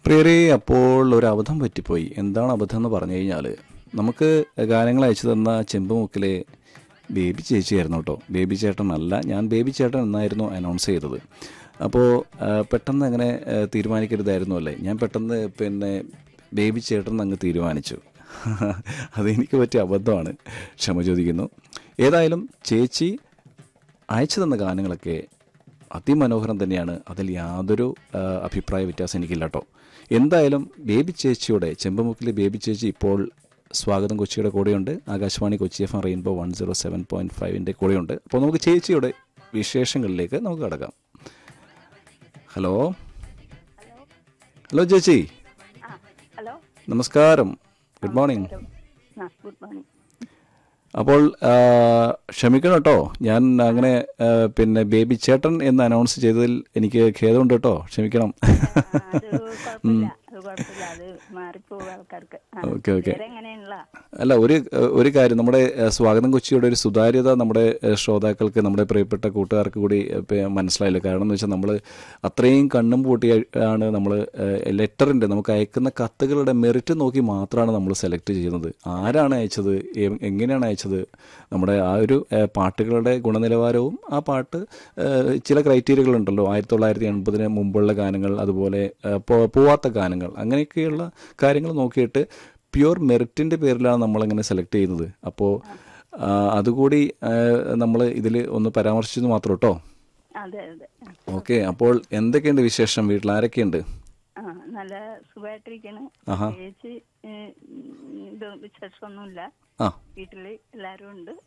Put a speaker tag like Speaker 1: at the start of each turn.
Speaker 1: പ്രിയരെ അപ്പോൾ ഒരു അബദ്ധം പറ്റിപ്പോയി എന്താണ് അബദ്ധം എന്ന് പറഞ്ഞു കഴിഞ്ഞാൽ നമുക്ക് ഗാനങ്ങൾ അയച്ചു തന്ന ചെമ്പുമുക്കിലെ ബേബി ചേച്ചിയായിരുന്നു കേട്ടോ ബേബി ചേട്ടൻ അല്ല ഞാൻ ബേബി ചേട്ടൻ എന്നായിരുന്നു അനൗൺസ് ചെയ്തത് അപ്പോൾ ആ, പെട്ടെന്ന് അങ്ങനെ ആ, തീരുമാനിക്കരുതായിരുന്നു അല്ലേ ഞാൻ പെട്ടെന്ന് പിന്നെ ബേബി ചേട്ടൻ അങ്ങ് തീരുമാനിച്ചു അതെനിക്ക് പറ്റിയ അബദ്ധമാണ് ക്ഷമ ചോദിക്കുന്നു ഏതായാലും ചേച്ചി അയച്ചു തന്ന ഗാനങ്ങളൊക്കെ അതിമനോഹരം തന്നെയാണ് അതിൽ യാതൊരു ആ, അഭിപ്രായ വ്യത്യാസം എനിക്കില്ല കേട്ടോ എന്തായാലും ബേബി ചേച്ചിയുടെ ചെമ്പമുക്കിലെ ബേബി ചേച്ചി ഇപ്പോൾ സ്വാഗതം കൊച്ചിയുടെ കൂടെയുണ്ട് Akashvani Kochi F M rainbow one zero seven point ഫൈവിൻ്റെ കൂടെയുണ്ട് അപ്പോൾ നമുക്ക് ചേച്ചിയുടെ വിശേഷങ്ങളിലേക്ക് നമുക്ക് കടക്കാം ഹലോ ഹലോ ചേച്ചി
Speaker 2: ആ ഹലോ
Speaker 1: നമസ്കാരം ഗുഡ് മോർണിംഗ്
Speaker 2: ആ ഗുഡ് മോർണിംഗ്
Speaker 1: അപ്പോൾ ആ, ക്ഷമിക്കണം കേട്ടോ ഞാൻ അങ്ങനെ ആ, പിന്നെ ബേബി ചേട്ടൻ എന്ന് അനൗൺസ് ചെയ്തതിൽ എനിക്ക് ഖേദമുണ്ട് കേട്ടോ ക്ഷമിക്കണം
Speaker 2: അത് കുഴപ്പമില്ല അത് കുഴപ്പമില്ല അത് മാറിപ്പോവും ആൾക്കാർക്ക് ആ,
Speaker 1: ഓക്കെ, ഓക്കെ.
Speaker 2: വേറെ എങ്ങനെയുള്ള
Speaker 1: അല്ല ഒരു ഒരു കാര്യം നമ്മുടെ ആ, സ്വാഗതം കൊച്ചിയുടെ ഒരു സുതാര്യത നമ്മുടെ ആ, ശ്രോതാക്കൾക്ക് നമ്മുടെ പ്രിയപ്പെട്ട കൂട്ടുകാർക്ക് കൂടി ആ, പേ- മനസ്സിലായല്ലോ കാരണം എന്ന് വെച്ചാൽ നമ്മൾ അത്രയും കണ്ണും പൂട്ടി ആണ് നമ്മൾ ലെറ്ററിൻ്റെ നമുക്ക് അയക്കുന്ന കത്തുകളുടെ മെറിറ്റ് നോക്കി മാത്രമാണ് നമ്മൾ സെലക്ട് ചെയ്യുന്നത് ആരാണ് അയച്ചത് എ- എങ്ങനെയാണ് അയച്ചത് നമ്മുടെ ആ ഒരു ആ, പാട്ടുകളുടെ ഗുണനിലവാരവും ആ പാട്ട് ആ, ചില ക്രൈറ്റീരിയകളുണ്ടല്ലോ ആയിരത്തി തൊള്ളായിരത്തി എൺപതിന് മുമ്പുള്ള ഗാനങ്ങൾ അതുപോലെ ആ, പോ- പോവാത്ത ഗാനങ്ങൾ അങ്ങനെയൊക്കെയുള്ള കാര്യങ്ങൾ നോക്കിയിട്ട് പ്യുവർ മെറിറ്റിൻ്റെ പേരിലാണ് നമ്മളങ്ങനെ സെലക്ട് ചെയ്യുന്നത് അപ്പോൾ ആ, അതുകൂടി നമ്മൾ ഇതിൽ ഒന്ന് പരാമർശിച്ചത് മാത്രം കേട്ടോ
Speaker 2: അതെ അതെ ആ.
Speaker 1: ഓക്കെ അപ്പോൾ എന്തൊക്കെയുണ്ട് വിശേഷം വീട്ടിൽ ആരൊക്കെയുണ്ട്
Speaker 2: ആ നല്ല സുഖമായിട്ടിരിക്കണ്
Speaker 1: ആഹാ.
Speaker 2: പ്രത്യേകിച്ച് ഏ, ഇത് വിശേഷമൊന്നുമില്ല
Speaker 1: ആ
Speaker 2: വീട്ടില് എല്ലാരും ഉണ്ട്